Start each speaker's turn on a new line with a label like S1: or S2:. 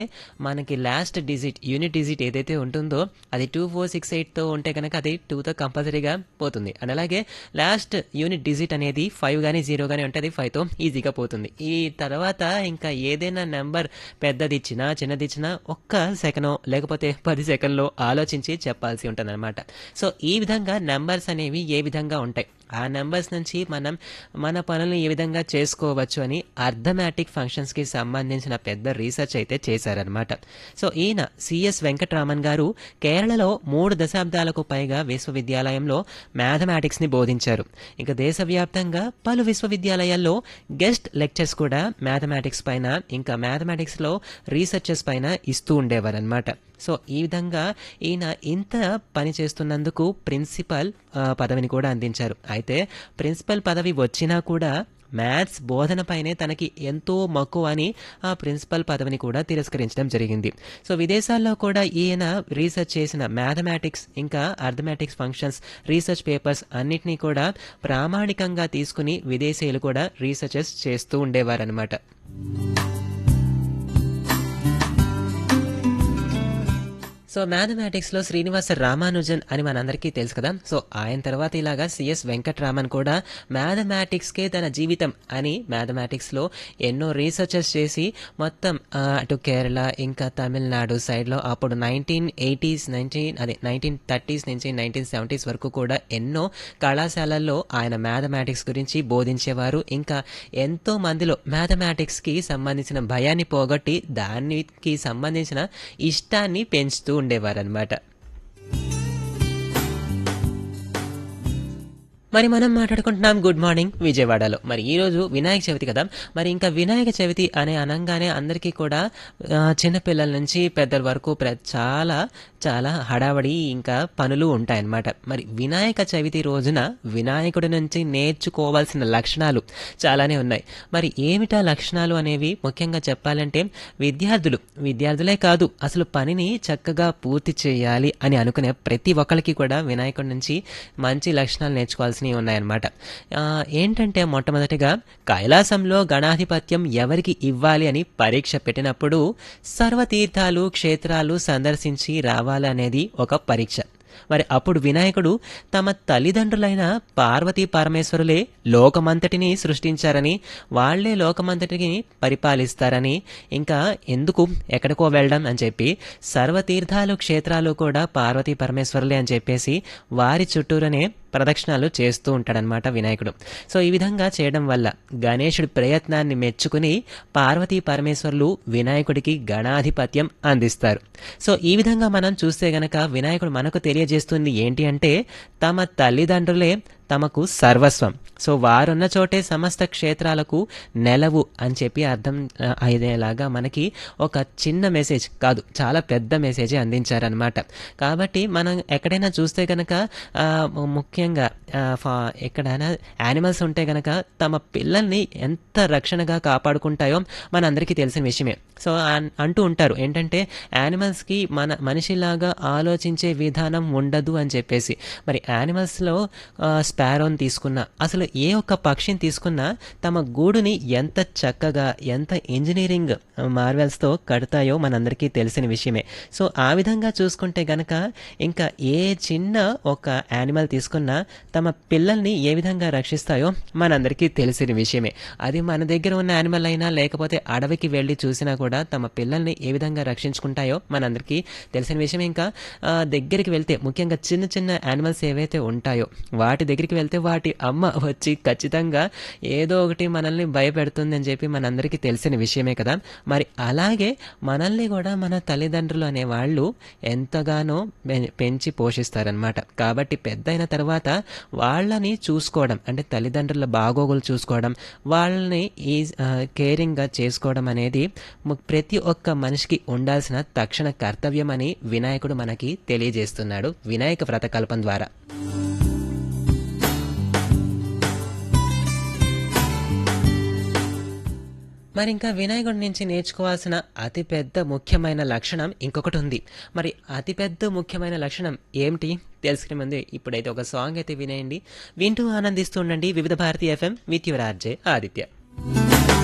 S1: మనకి last digit unit digit ఏదైతే ఉంటుందో అది టూ ఫోర్ సిక్స్ ఎయిట్తో ఉంటే కనుక అది టూతో కంపల్సరీగా పోతుంది అండ్ అలాగే లాస్ట్ యూనిట్ డిజిట్ అనేది ఫైవ్ కానీ జీరో కానీ ఉంటే అది ఫైవ్తో ఈజీగా పోతుంది ఈ తర్వాత ఇంకా ఏదైనా నెంబర్ పెద్దది ఇచ్చినా చిన్నది ఇచ్చినా ఒక్క సెకండ్ లేకపోతే పది సెకండ్లో ఆలోచించి చెప్పాల్సి ఉంటుంది అనమాట సో ఈ విధంగా నెంబర్స్ అనేవి ఏ విధంగా ఉంటాయి ఆ నెంబర్స్ నుంచి మనం మన పనులను ఏ విధంగా చేసుకోవచ్చు అని అర్థమాటిక్ ఫంక్షన్స్కి సంబంధించిన పెద్ద రీసెర్చ్ అయితే చేశారనమాట సో ఈయన సిఎస్ వెంకటరామన్ గారు కేరళలో మూడు దశాబ్దాలకు పైగా విశ్వవిద్యాలయంలో మ్యాథమెటిక్స్ని బోధించారు ఇంకా దేశవ్యాప్తంగా పలు విశ్వవిద్యాలయాల్లో గెస్ట్ లెక్చర్స్ కూడా మ్యాథమెటిక్స్ పైన ఇంకా మ్యాథమెటిక్స్లో రీసెర్చెస్ పైన ఇస్తూ ఉండేవారనమాట సో ఈ విధంగా ఈయన ఇంత పని చేస్తున్నందుకు ప్రిన్సిపల్ ఆ, పదవిని కూడా అందించారు అయితే ప్రిన్సిపల్ పదవి వచ్చినా కూడా మ్యాథ్స్ బోధనపైనే తనకి ఎంతో మక్కువ అని ఆ ప్రిన్సిపల్ పదవిని కూడా తిరస్కరించడం జరిగింది సో విదేశాల్లో కూడా ఈయన రీసెర్చ్ చేసిన మ్యాథమెటిక్స్ ఇంకా అర్థమెటిక్స్ ఫంక్షన్స్ రీసెర్చ్ పేపర్స్ అన్నిటినీ కూడా ప్రామాణికంగా తీసుకుని విదేశీయులు కూడా రీసెర్చెస్ చేస్తూ ఉండేవారనమాట సో మ్యాథమెటిక్స్లో శ్రీనివాస రామానుజన్ అని మనందరికీ తెలుసు కదా సో ఆయన తర్వాత ఇలాగా సిఎస్ వెంకట్రామన్ కూడా మ్యాథమెటిక్స్కే తన జీవితం అని మ్యాథమెటిక్స్లో ఎన్నో రీసెర్చెస్ చేసి మొత్తం ఆ, అటు కేరళ ఇంకా తమిళనాడు సైడ్లో అప్పుడు నైన్టీన్ ఎయిటీస్ నైన్టీన్ అదే నైన్టీన్ థర్టీస్ నుంచి నైన్టీన్ సెవెంటీస్ వరకు కూడా ఎన్నో కళాశాలల్లో ఆయన మ్యాథమెటిక్స్ గురించి బోధించేవారు ఇంకా ఎంతో మందిలో మ్యాథమెటిక్స్కి సంబంధించిన భయాన్ని పోగొట్టి దానికి సంబంధించిన ఇష్టాన్ని పెంచుతూ ఉండేవారనమాట మరి మనం మాట్లాడుకుంటున్నాం గుడ్ మార్నింగ్ విజయవాడలో మరి ఈ రోజు వినాయక చవితి కదా మరి ఇంకా వినాయక చవితి అనే అనగానే అందరికీ కూడా ఆ, చిన్నపిల్లల నుంచి పెద్దల వరకు ప్ర- చాలా చాలా హడావడి ఇంకా పనులు ఉంటాయన్నమాట మరి వినాయక చవితి రోజున వినాయకుడి నుంచి నేర్చుకోవాల్సిన లక్షణాలు చాలానే ఉన్నాయి మరి ఏమిటా లక్షణాలు అనేవి ముఖ్యంగా చెప్పాలంటే విద్యార్థులు విద్యార్థులే కాదు అసలు పనిని చక్కగా పూర్తి చేయాలి అని అనుకునే ప్రతి ఒక్కరికి కూడా వినాయకుడి నుంచి మంచి లక్షణాలు నేర్చుకోవాల్సినవి ఉన్నాయన్నమాట ఆ, ఏంటంటే మొట్టమొదటిగా కైలాసంలో గణాధిపత్యం ఎవరికి ఇవ్వాలి అని పరీక్ష పెట్టినప్పుడు సర్వతీర్థాలు క్షేత్రాలు సందర్శించి రావాలనేది ఒక పరీక్ష మరి అప్పుడు వినాయకుడు తమ తల్లిదండ్రులైన పార్వతీ పరమేశ్వరులే లోకమంతటిని సృష్టించారని వాళ్లే లోకమంతటిని పరిపాలిస్తారని ఇంకా ఎందుకు ఎక్కడికో వెళ్ళడం అని చెప్పి సర్వతీర్థాలు క్షేత్రాలు కూడా పార్వతీ పరమేశ్వరులే అని చెప్పేసి వారి చుట్టూరనే ప్రదక్షిణాలు చేస్తూ ఉంటాడనమాట వినాయకుడు సో ఈ విధంగా చేయడం వల్ల గణేశుడి ప్రయత్నాన్ని మెచ్చుకుని పార్వతీ పరమేశ్వరులు వినాయకుడికి గణాధిపత్యం అందిస్తారు సో ఈ విధంగా మనం చూస్తే గనక వినాయకుడు మనకు తెలియజేస్తుంది ఏంటి అంటే తమ తల్లిదండ్రులే తమకు సర్వస్వం సో వారున్న చోటే సమస్త క్షేత్రాలకు నెలవు అని చెప్పి అర్థం ఆ, అయ్యేలాగా మనకి ఒక చిన్న మెసేజ్ కాదు చాలా పెద్ద మెసేజ్ అందించారనమాట కాబట్టి మనం ఎక్కడైనా చూస్తే కనుక ఆ, ము- ముఖ్యంగా ఆ, ఫా- ఎక్కడైనా యానిమల్స్ ఉంటే కనుక తమ పిల్లల్ని ఎంత రక్షణగా కాపాడుకుంటాయో మనందరికీ తెలిసిన విషయమే సో అన్- అంటూ ఉంటారు ఏంటంటే యానిమల్స్కి మన మనిషిలాగా ఆలోచించే విధానం ఉండదు అని చెప్పేసి మరి యానిమల్స్లో స్పారోని తీసుకున్నా అసలు ఏ ఒక్క పక్షిని తీసుకున్నా తమ గూడుని ఎంత చక్కగా ఎంత ఇంజనీరింగ్ మార్వెల్స్తో కడతాయో మనందరికీ తెలిసిన విషయమే సో ఆ విధంగా చూసుకుంటే గనక ఇంకా ఏ చిన్న ఒక యానిమల్ తీసుకున్నా తమ పిల్లల్ని ఏ విధంగా రక్షిస్తాయో మనందరికీ తెలిసిన విషయమే అది మన దగ్గర ఉన్న యానిమల్ అయినా లేకపోతే అడవికి వెళ్ళి చూసినా కూడా తమ పిల్లల్ని ఏ విధంగా రక్షించుకుంటాయో మనందరికీ తెలిసిన విషయం ఇంకా ఆ, దగ్గరికి వెళ్తే ముఖ్యంగా చిన్న చిన్న యానిమల్స్ ఏవైతే ఉంటాయో వాటి దగ్గరికి వెళ్తే వాటి అమ్మ వచ్చి ఖచ్చితంగా ఏదో ఒకటి మనల్ని భయపెడుతుంది అని చెప్పి మనందరికీ తెలిసిన విషయమే కదా మరి అలాగే మనల్ని కూడా మన తల్లిదండ్రులు అనే వాళ్ళు ఎంతగానో పె- పెంచి పోషిస్తారనమాట కాబట్టి పెద్ద అయిన తర్వాత వాళ్ళని చూసుకోవడం అంటే తల్లిదండ్రుల బాగోగులు చూసుకోవడం వాళ్ళని ఈ కేరింగ్గా చేసుకోవడం అనేది ము- ప్రతి ఒక్క మనిషికి ఉండాల్సిన తక్షణ కర్తవ్యం అని వినాయకుడు మనకి తెలియజేస్తున్నాడు వినాయక వ్రతకల్పం ద్వారా మరి ఇంకా వినాయకుడి నుంచి నేర్చుకోవాల్సిన అతిపెద్ద ముఖ్యమైన లక్షణం ఇంకొకటి ఉంది మరి అతిపెద్ద ముఖ్యమైన లక్షణం ఏమిటి తెలుసుకునే ముందు ఇప్పుడైతే ఒక సాంగ్ అయితే వినేయండి వింటూ ఆనందిస్తూ ఉండండి Vividh Bharati FM with your RJ Aditya